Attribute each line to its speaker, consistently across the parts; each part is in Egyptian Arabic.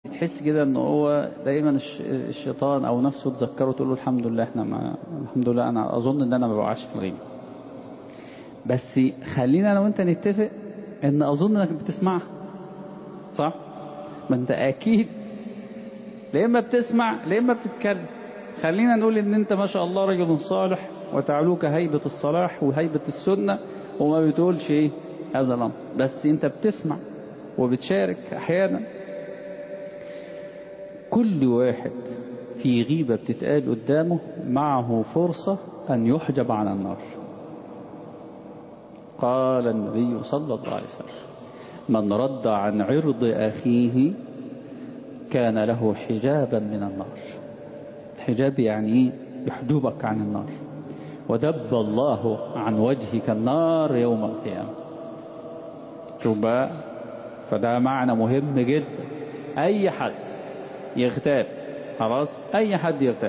Speaker 1: تحس كده ان هو دايما الش- الشيطان او نفسه تذكره تقول له الحمد لله احنا ما الحمد لله انا اظن ان انا ما بوقعش في الغيبه بس خلينا انا وانت نتفق ان اظن انك بتسمعها صح ما انت اكيد لا اما بتسمع لا اما بتتكلم خلينا نقول ان انت ما شاء الله رجل صالح وتعلوك هيبة الصلاح وهيبة السنة وما بتقولش ايه هذا الامر بس انت بتسمع وبتشارك احيانا كل واحد في غيبة بتتقال قدامه معه فرصة ان يحجب عن النار قال النبي صلى الله عليه وسلم من رد عن عرض أخيه كان له حجابا من النار الحجاب يعني ايه يحجبك عن النار ودب الله عن وجهك النار يوم القيامة شوف بقى فده معنى مهم جدا اي حد يغتاب خلاص اي حد يغتاب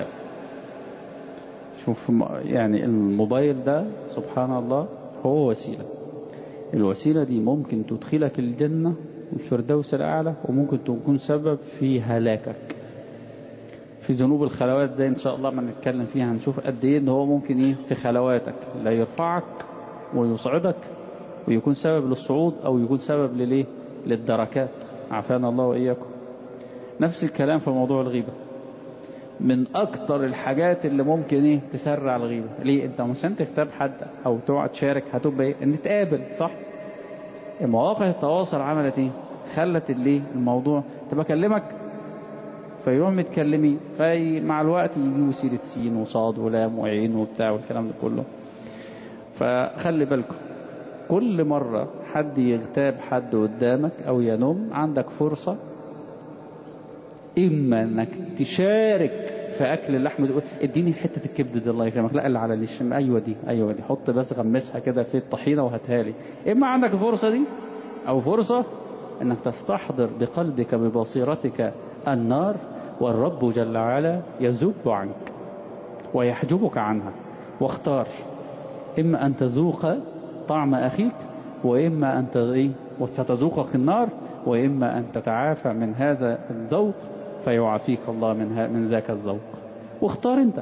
Speaker 1: شوف يعني الموبايل ده سبحان الله هو وسيلة الوسيلة دي ممكن تدخلك الجنة الفردوس الأعلى وممكن تكون سبب في هلاكك في ذنوب الخلوات زي إن شاء الله ما نتكلم فيها هنشوف قد إيه إن هو ممكن إيه في خلواتك لا يرفعك ويصعدك ويكون سبب للصعود أو يكون سبب لليه للدركات عافانا الله وإياكم نفس الكلام في موضوع الغيبة من أكتر الحاجات اللي ممكن إيه تسرع الغيبة ليه أنت عشان تغتاب حد أو تقعد تشارك هتبقى إيه نتقابل صح مواقع التواصل عملت إيه خلت الليه الموضوع طب أكلمك فيروح متكلمين في مع الوقت يجيبوا سيرة سين وصاد ولام وعين وبتاع والكلام ده كله فخلي بالكم كل مرة حد يغتاب حد قدامك أو ينم عندك فرصة إما أنك تشارك في أكل اللحم تقول اديني حتة الكبد دي الله يكرمك لا اللي على الشم أيوة دي أيوة دي حط بس غمسها كده في الطحينة وهاتها لي إما عندك الفرصة دي أو فرصة أنك تستحضر بقلبك ببصيرتك النار والرب جل وعلا يذب عنك ويحجبك عنها واختار إما أن تذوق طعم أخيك وإما أن تغي وستذوقك النار وإما أن تتعافى من هذا الذوق فيعافيك الله من, ها من ذاك الذوق واختار أنت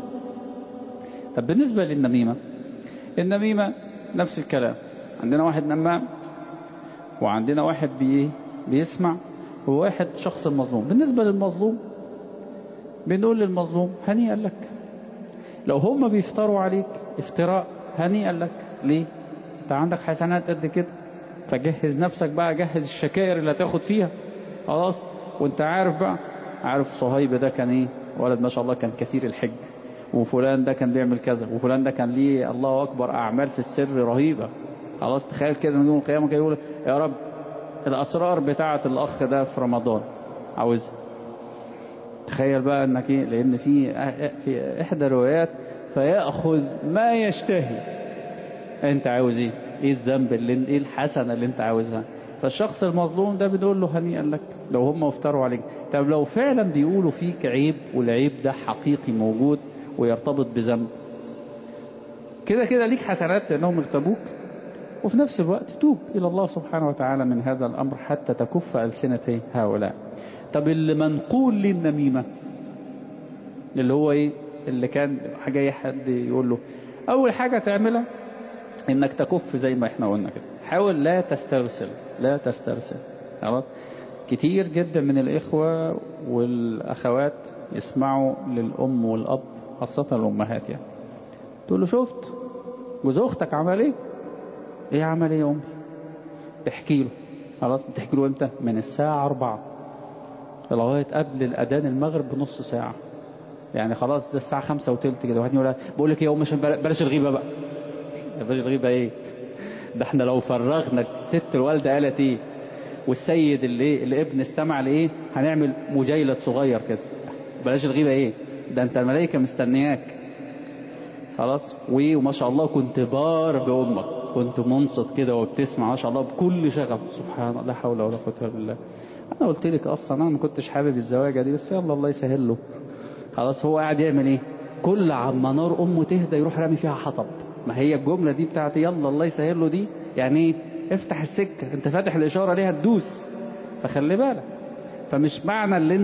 Speaker 1: طب بالنسبة للنميمة النميمة نفس الكلام عندنا واحد نمام وعندنا واحد بي بيسمع وواحد شخص المظلوم بالنسبة للمظلوم بنقول للمظلوم هنيئا لك لو هم بيفتروا عليك افتراء هنيئا لك ليه انت عندك حسنات قد كده فجهز نفسك بقى جهز الشكائر اللي هتاخد فيها خلاص وانت عارف بقى عارف صهيب ده كان ايه ولد ما شاء الله كان كثير الحج وفلان ده كان بيعمل كذا وفلان ده كان ليه الله اكبر اعمال في السر رهيبة خلاص تخيل كده يوم القيامة كده يقول يا رب الاسرار بتاعة الاخ ده في رمضان عاوزها تخيل بقى انك ايه لان في في احدى الروايات فياخذ ما يشتهي انت عاوز ايه ايه الذنب اللي ايه الحسنه اللي انت عاوزها فالشخص المظلوم ده بنقول له هنيئا لك لو هم افتروا عليك طب لو فعلا بيقولوا فيك عيب والعيب ده حقيقي موجود ويرتبط بذنب كده كده ليك حسنات لانهم اغتابوك وفي نفس الوقت توب الى الله سبحانه وتعالى من هذا الامر حتى تكف السنه هؤلاء طب اللي منقول للنميمة اللي هو ايه اللي كان جاي حد يقول له اول حاجة تعملها انك تكف زي ما احنا قلنا كده حاول لا تسترسل لا تسترسل خلاص كتير جدا من الاخوة والاخوات يسمعوا للام والاب خاصة الامهات يعني تقول له شفت جوز اختك عمل ايه ايه عمل ايه يا امي تحكي له خلاص بتحكي له امتى من الساعة 4 لغاية قبل الأذان المغرب بنص ساعة يعني خلاص ده الساعة خمسة وتلت كده واحد يقول بقول لك يا أم عشان بلاش الغيبة بقى بلاش الغيبة إيه ده احنا لو فرغنا الست الوالدة قالت إيه والسيد اللي الابن استمع لإيه هنعمل مجيلة صغير كده بلاش الغيبة إيه ده أنت الملائكة مستنياك خلاص وما شاء الله كنت بار بأمك كنت منصت كده وبتسمع ما شاء الله بكل شغف سبحان الله لا حول ولا قوة إلا بالله انا قلت لك اصلا انا ما كنتش حابب الزواجه دي بس يلا الله يسهل له خلاص هو قاعد يعمل ايه كل عما نار امه تهدى يروح رامي فيها حطب ما هي الجمله دي بتاعت يلا الله يسهل له دي يعني ايه افتح السكه انت فاتح الاشاره ليها تدوس فخلي بالك فمش معنى اللي